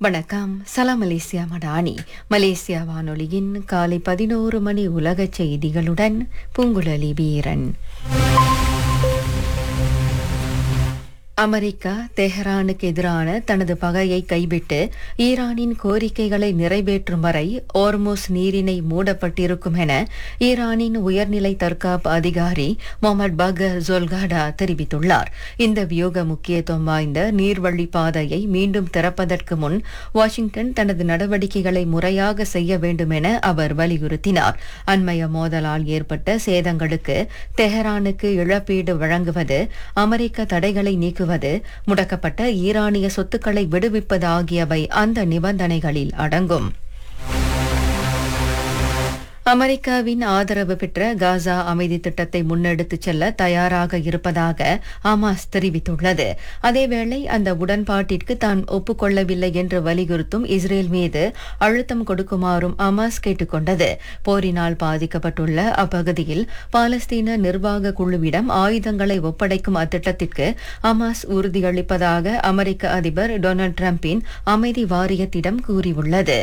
வணக்கம் சலாம் Malaysia Madani Malaysia வானொலியின் காலை பதினோரு மணி உலக செய்திகளுடன் பூங்குழலி வீரன் அமெரிக்கா தெஹ்ரானுக்கு எதிரான தனது பகையை கைவிட்டு ஈரானின் கோரிக்கைகளை நிறைவேற்றும் வரை ஓர்மோஸ் நீரினை மூடப்பட்டிருக்கும் என ஈரானின் உயர்நிலை தற்காப்பு அதிகாரி முகமது பகர் ஜொல்காடா தெரிவித்துள்ளார் இந்த வியோக முக்கியத்துவம் வாய்ந்த நீர்வழி பாதையை மீண்டும் திறப்பதற்கு முன் வாஷிங்டன் தனது நடவடிக்கைகளை முறையாக செய்ய வேண்டும் என அவர் வலியுறுத்தினார் அண்மைய மோதலால் ஏற்பட்ட சேதங்களுக்கு தெஹ்ரானுக்கு இழப்பீடு வழங்குவது அமெரிக்க தடைகளை நீக்குவது முடக்கப்பட்ட ஈரானிய சொத்துக்களை விடுவிப்பது ஆகியவை அந்த நிபந்தனைகளில் அடங்கும் அமெரிக்காவின் ஆதரவு பெற்ற காசா அமைதி திட்டத்தை முன்னெடுத்துச் செல்ல தயாராக இருப்பதாக ஹமாஸ் தெரிவித்துள்ளது அதேவேளை அந்த உடன்பாட்டிற்கு தான் ஒப்புக்கொள்ளவில்லை என்று வலியுறுத்தும் இஸ்ரேல் மீது அழுத்தம் கொடுக்குமாறும் ஹமாஸ் கேட்டுக்கொண்டது போரினால் பாதிக்கப்பட்டுள்ள அப்பகுதியில் பாலஸ்தீன நிர்வாக குழுவிடம் ஆயுதங்களை ஒப்படைக்கும் அத்திட்டத்திற்கு ஹமாஸ் உறுதியளிப்பதாக அமெரிக்க அதிபர் டொனால்டு டிரம்பின் அமைதி வாரியத்திடம் கூறியுள்ளது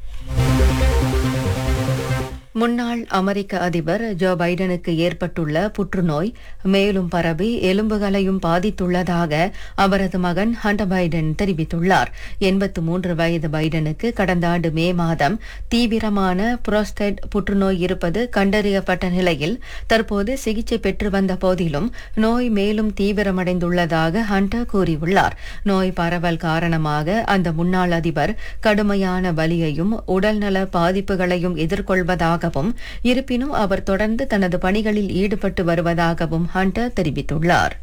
முன்னாள் அமெரிக்க அதிபர் ஜோ பைடனுக்கு ஏற்பட்டுள்ள புற்றுநோய் மேலும் பரவி எலும்புகளையும் பாதித்துள்ளதாக அவரது மகன் ஹண்டர் பைடன் தெரிவித்துள்ளார் எண்பத்து மூன்று வயது பைடனுக்கு கடந்த ஆண்டு மே மாதம் தீவிரமான புரோஸ்டேட் புற்றுநோய் இருப்பது கண்டறியப்பட்ட நிலையில் தற்போது சிகிச்சை பெற்று வந்த போதிலும் நோய் மேலும் தீவிரமடைந்துள்ளதாக ஹண்டர் கூறியுள்ளார் நோய் பரவல் காரணமாக அந்த முன்னாள் அதிபர் கடுமையான வலியையும் உடல்நல பாதிப்புகளையும் எதிர்கொள்வதாக வருவதாகவும் இருப்பினும் அவர் தொடர்ந்து தனது பணிகளில் ஈடுபட்டு வருவதாகவும் ஹண்டர் தெரிவித்துள்ளார்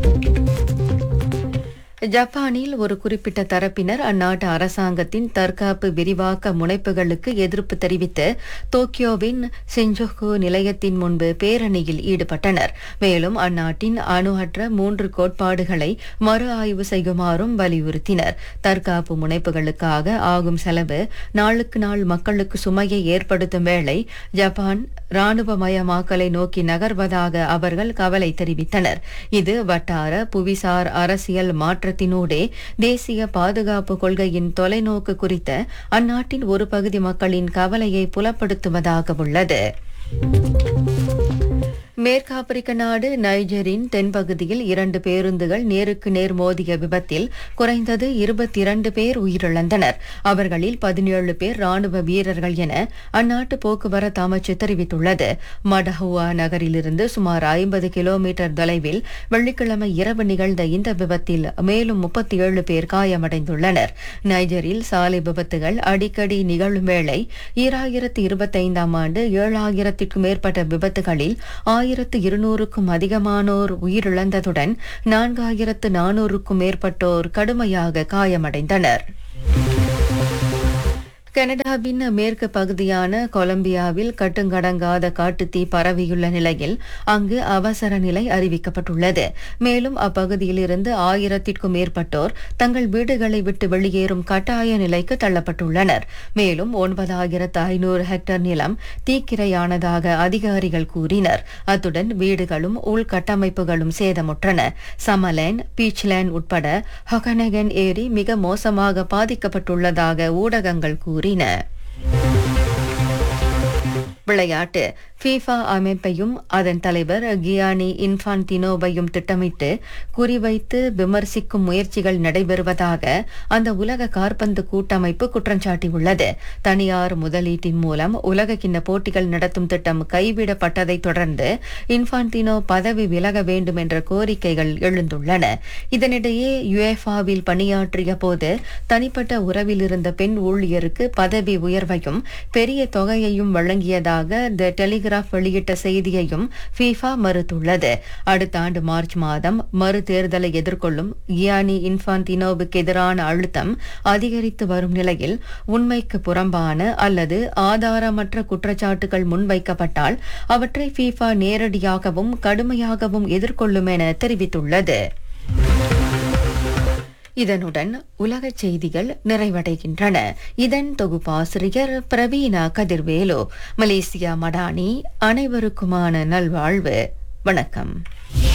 ஜப்பானில் ஒரு குறிப்பிட்ட தரப்பினர் அந்நாட்டு அரசாங்கத்தின் தற்காப்பு விரிவாக்க முனைப்புகளுக்கு எதிர்ப்பு தெரிவித்து டோக்கியோவின் செஞ்சோகு நிலையத்தின் முன்பு பேரணியில் ஈடுபட்டனர் மேலும் அந்நாட்டின் அணு அற்ற மூன்று கோட்பாடுகளை மறு ஆய்வு செய்யுமாறும் வலியுறுத்தினர் தற்காப்பு முனைப்புகளுக்காக ஆகும் செலவு நாளுக்கு நாள் மக்களுக்கு சுமையை ஏற்படுத்தும் வேளை ஜப்பான் ராணுவமயமாக்கலை நோக்கி நகர்வதாக அவர்கள் கவலை தெரிவித்தனர் இது வட்டார புவிசார் அரசியல் மாற்றத்தினூடே தேசிய பாதுகாப்பு கொள்கையின் தொலைநோக்கு குறித்த அந்நாட்டின் ஒரு பகுதி மக்களின் கவலையை புலப்படுத்துவதாக உள்ளது மேற்கு ஆப்பிரிக்க நாடு நைஜரின் தென்பகுதியில் இரண்டு பேருந்துகள் நேருக்கு நேர் மோதிய விபத்தில் குறைந்தது இருபத்தி இரண்டு பேர் உயிரிழந்தனர் அவர்களில் பதினேழு பேர் ராணுவ வீரர்கள் என அந்நாட்டு போக்குவரத்து அமைச்சு தெரிவித்துள்ளது மடஹுவா நகரிலிருந்து சுமார் ஐம்பது கிலோமீட்டர் தொலைவில் வெள்ளிக்கிழமை இரவு நிகழ்ந்த இந்த விபத்தில் மேலும் முப்பத்தி ஏழு பேர் காயமடைந்துள்ளனர் நைஜரில் சாலை விபத்துகள் அடிக்கடி நிகழும் வேளை ஈராயிரத்து இருபத்தைந்தாம் ஆண்டு ஏழாயிரத்திற்கும் மேற்பட்ட விபத்துகளில் ஆயிரத்து இருநூறுக்கும் அதிகமானோர் உயிரிழந்ததுடன் நான்காயிரத்து நானூறுக்கும் மேற்பட்டோர் கடுமையாக காயமடைந்தனர் கனடாவின் மேற்கு பகுதியான கொலம்பியாவில் கட்டுங்கடங்காத காட்டுத்தீ பரவியுள்ள நிலையில் அங்கு அவசர நிலை அறிவிக்கப்பட்டுள்ளது மேலும் அப்பகுதியிலிருந்து ஆயிரத்திற்கும் மேற்பட்டோர் தங்கள் வீடுகளை விட்டு வெளியேறும் கட்டாய நிலைக்கு தள்ளப்பட்டுள்ளனர் மேலும் ஒன்பதாயிரத்து ஐநூறு ஹெக்டேர் நிலம் தீக்கிரையானதாக அதிகாரிகள் கூறினர் அத்துடன் வீடுகளும் உள்கட்டமைப்புகளும் சேதமுற்றன சமலேன் பீச்லேண்ட் உட்பட ஹொகனகன் ஏரி மிக மோசமாக பாதிக்கப்பட்டுள்ளதாக ஊடகங்கள் கூறின விளையாட்டு ஃபீஃபா அமைப்பையும் அதன் தலைவர் கியானி இன்ஃபான்டினோவையும் திட்டமிட்டு குறிவைத்து விமர்சிக்கும் முயற்சிகள் நடைபெறுவதாக அந்த உலக கார்பந்து கூட்டமைப்பு குற்றஞ்சாட்டியுள்ளது தனியார் முதலீட்டின் மூலம் உலக கிண்ண போட்டிகள் நடத்தும் திட்டம் கைவிடப்பட்டதைத் தொடர்ந்து இன்ஃபான்டினோ பதவி விலக வேண்டும் என்ற கோரிக்கைகள் எழுந்துள்ளன இதனிடையே யுஎஃபாவில் பணியாற்றிய போது தனிப்பட்ட உறவில் இருந்த பெண் ஊழியருக்கு பதவி உயர்வையும் பெரிய தொகையையும் வழங்கியதாக த டெலிகிராஃப் வெளியிட்ட செய்தியையும் ஃபீஃபா மறுத்துள்ளது அடுத்த ஆண்டு மார்ச் மாதம் மறு தேர்தலை எதிர்கொள்ளும் கியானி இன்ஃபான்டினோவுக்கு எதிரான அழுத்தம் அதிகரித்து வரும் நிலையில் உண்மைக்கு புறம்பான அல்லது ஆதாரமற்ற குற்றச்சாட்டுகள் முன்வைக்கப்பட்டால் அவற்றை ஃபீஃபா நேரடியாகவும் கடுமையாகவும் எதிர்கொள்ளும் என தெரிவித்துள்ளது இதனுடன் உலகச் செய்திகள் நிறைவடைகின்றன இதன் தொகுப்பாசிரியர் பிரவீனா கதிர்வேலு மலேசியா மடானி அனைவருக்குமான நல்வாழ்வு வணக்கம்